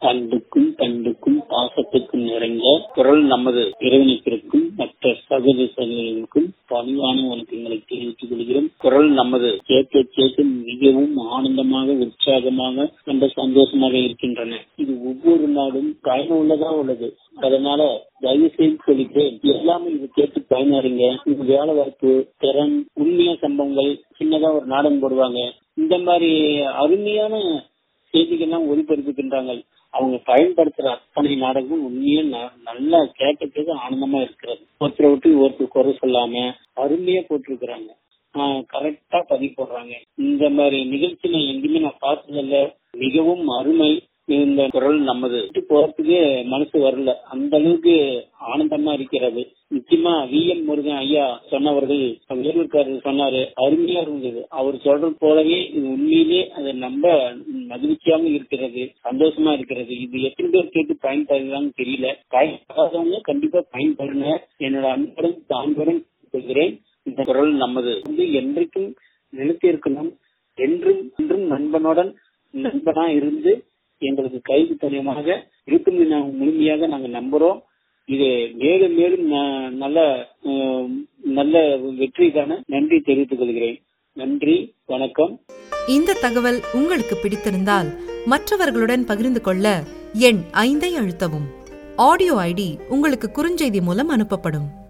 அன்புக்கும் பண்புக்கும் பாசத்துக்கும் நிறைந்த குரல் நமது இறைவனுக்கும் மற்ற சகோதர சகோதரிகளுக்கும் பணிவான வணக்கங்களை தெரிவித்துக் கொள்கிறோம் குரல் நமது கேட்க கேட்க மிகவும் ஆனந்தமாக உற்சாகமாக ரொம்ப சந்தோஷமாக இருக்கின்றன இது ஒவ்வொரு நாடும் பயனுள்ளதா உள்ளது அதனால தயவு செய்து சொல்லிக்கிறேன் எல்லாமே இது கேட்டு பயனறிங்க இது வேலை வாய்ப்பு திறன் உண்மையான சம்பவங்கள் சின்னதா ஒரு நாடகம் போடுவாங்க இந்த மாதிரி அருமையான செய்திகள்லாம் ஒளிபரப்புகின்றாங்க அவங்க பயன்படுத்துற அத்தனை நாடகமும் உண்மையா ந- நல்லா கேட்க கேட்க ஆனந்தமா இருக்கிறது ஒருத்தரை விட்டு ஒருத்தர் குறை சொல்லாம அருமையா போட்டிருக்கிறாங்க கரெக்டா பதிவு போடுறாங்க இந்த மாதிரி நிகழ்ச்சி நான் எங்கேயுமே நான் பார்த்ததில்ல மிகவும் அருமை இந்த குரல் நமது விட்டு போறதுக்கு மனசு வரல அந்த அளவுக்கு ஆனந்தமா இருக்கிறது நிச்சயமா வி எம் முருகன் ஐயா சொன்னவர்கள் வேலூர்காரர் சொன்னாரு அருமையா இருந்தது அவர் சொல்றது போலவே இது உண்மையிலே அது ரொம்ப மகிழ்ச்சியாகவும் இருக்கிறது சந்தோஷமா இருக்கிறது இது எத்தனை பேர் கேட்டு பயன்படுறாங்கன்னு தெரியல பயன்படாதவங்க கண்டிப்பா பயன்படுங்க என்னோட அன்புடன் தான்புடன் சொல்கிறேன் இந்த குரல் நமது வந்து என்றைக்கும் நிலைத்து இருக்கணும் என்றும் என்றும் நண்பனுடன் நண்பனா இருந்து எங்களுக்கு கைது துணையமாக இருக்கும் நாங்கள் முழுமையாக நாங்க நம்புறோம் இது மேலும் மேலும் ந- நல்ல அஹ், நல்ல வெற்றிக்கான நன்றி தெரிவித்துக் கொள்கிறேன் நன்றி வணக்கம் இந்த தகவல் உங்களுக்கு பிடித்திருந்தால் மற்றவர்களுடன் பகிர்ந்து கொள்ள எண் ஐந்தை அழுத்தவும் ஆடியோ ஐடி உங்களுக்கு குறுஞ்செய்தி மூலம் அனுப்பப்படும்